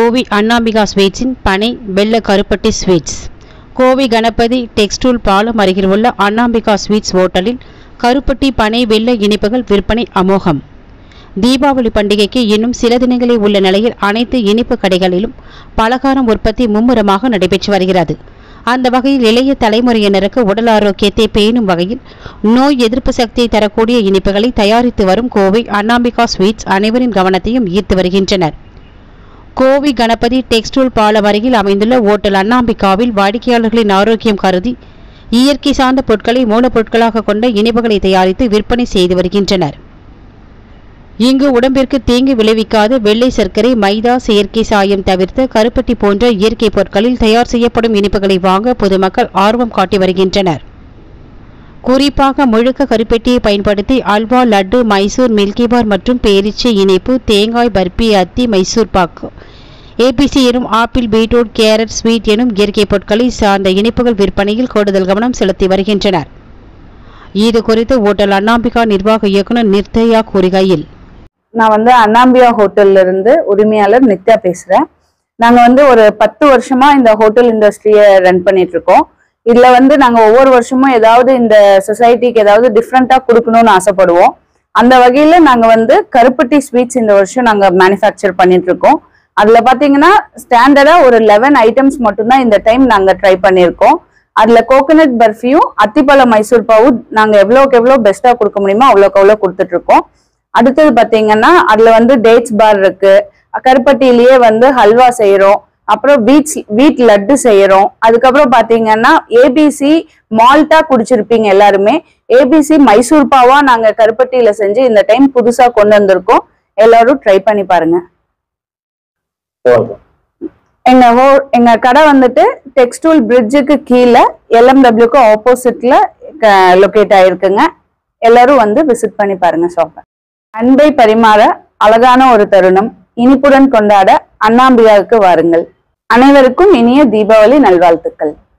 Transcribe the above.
கோவி அண்ணாம்பிகா ஸ்வீட்ஸின் பனை வெள்ள கருப்பட்டி ஸ்வீட்ஸ் கோவை கணபதி டெக்ஸ்டூல் பாலம் அருகில் உள்ள அண்ணாம்பிகா ஸ்வீட்ஸ் ஹோட்டலில் கருப்பட்டி பனை வெள்ள இனிப்புகள் விற்பனை அமோகம் தீபாவளி பண்டிகைக்கு இன்னும் சில தினங்களே உள்ள நிலையில் அனைத்து இனிப்பு கடைகளிலும் பலகாரம் உற்பத்தி மும்முரமாக நடைபெற்று வருகிறது அந்த வகையில் இளைய தலைமுறையினருக்கு உடல் ஆரோக்கியத்தை பேணும் வகையில் நோய் எதிர்ப்பு சக்தியை தரக்கூடிய இனிப்புகளை தயாரித்து வரும் கோவை அண்ணாம்பிகா ஸ்வீட்ஸ் அனைவரின் கவனத்தையும் ஈர்த்து வருகின்றனர் கோவை கணபதி டெக்ஸ்டூல் பாலம் அருகில் அமைந்துள்ள ஓட்டல் அண்ணாம்பிகாவில் வாடிக்கையாளர்களின் ஆரோக்கியம் கருதி இயற்கை சார்ந்த பொருட்களை மூலப்பொருட்களாக கொண்ட இனிப்புகளை தயாரித்து விற்பனை செய்து வருகின்றனர் இங்கு உடம்பிற்கு தீங்கு விளைவிக்காத வெள்ளை சர்க்கரை மைதா செயற்கை சாயம் தவிர்த்து கருப்பட்டி போன்ற இயற்கை பொருட்களில் தயார் செய்யப்படும் இனிப்புகளை வாங்க பொதுமக்கள் ஆர்வம் காட்டி வருகின்றனர் குறிப்பாக முழுக்க கருப்பெட்டியை பயன்படுத்தி அல்வா லட்டு மைசூர் மில்கிபார் மற்றும் பேரிச்சை இனிப்பு தேங்காய் பர்பி அத்தி மைசூர் பாக்கு ஏபிசி எனும் ஆப்பிள் பீட்ரூட் கேரட் ஸ்வீட் எனும் இயற்கை பொருட்களை சார்ந்த இனிப்புகள் விற்பனையில் கூடுதல் கவனம் செலுத்தி வருகின்றனர் இது குறித்து ஓட்டல் அண்ணாம்பிகா நிர்வாக இயக்குனர் நிர்தயா கூறுகையில் நான் வந்து அண்ணாம்பியா ஹோட்டல்ல இருந்து உரிமையாளர் நித்யா பேசுறேன் நாங்க வந்து ஒரு பத்து வருஷமா இந்த ஹோட்டல் இண்டஸ்ட்ரியை ரன் பண்ணிட்டு இருக்கோம் இதுல வந்து நாங்க ஒவ்வொரு வருஷமும் ஏதாவது இந்த சொசைட்டிக்கு ஏதாவது டிஃப்ரெண்டா கொடுக்கணும்னு ஆசைப்படுவோம் அந்த வகையில நாங்க வந்து கருப்பட்டி ஸ்வீட்ஸ் இந்த வருஷம் நாங்க மேனுஃபேக்சர் பண்ணிட்டு இருக்கோம் அதுல பாத்தீங்கன்னா ஸ்டாண்டர்டா ஒரு லெவன் ஐட்டம்ஸ் மட்டும்தான் இந்த டைம் நாங்க ட்ரை பண்ணியிருக்கோம் அதுல கோகனட் பர்ஃபியும் அத்திப்பழ மைசூர் பாவும் நாங்க எவ்வளோக்கு எவ்வளோ பெஸ்டா கொடுக்க முடியுமோ அவ்வளோக்கு அவ்வளோ கொடுத்துட்டு இருக்கோம் அடுத்தது பாத்தீங்கன்னா அதுல வந்து டேட்ஸ் பார் இருக்கு கருப்பட்டியிலேயே வந்து ஹல்வா செய்யறோம் அப்புறம் வீட் வீட் லட்டு செய்யறோம் அதுக்கப்புறம் பாத்தீங்கன்னா ஏபிசி மால்ட்டா குடிச்சிருப்பீங்க எல்லாருமே ஏபிசி மைசூர் பாவா நாங்க கருப்பட்டியில செஞ்சு இந்த டைம் புதுசா கொண்டு வந்திருக்கோம் எல்லாரும் ட்ரை பண்ணி பாருங்க எங்க ஹோ எங்க கடை வந்துட்டு டெக்ஸ்டூல் பிரிட்ஜுக்கு கீழே எல்எம்டபிள்யூக்கு ஆப்போசிட்ல லொக்கேட் ஆயிருக்குங்க எல்லாரும் வந்து விசிட் பண்ணி பாருங்க ஷாப்பை அன்பை பரிமாற அழகான ஒரு தருணம் இனிப்புடன் கொண்டாட அண்ணாம்பிகாவுக்கு வாருங்கள் அனைவருக்கும் இனிய தீபாவளி நல்வாழ்த்துக்கள்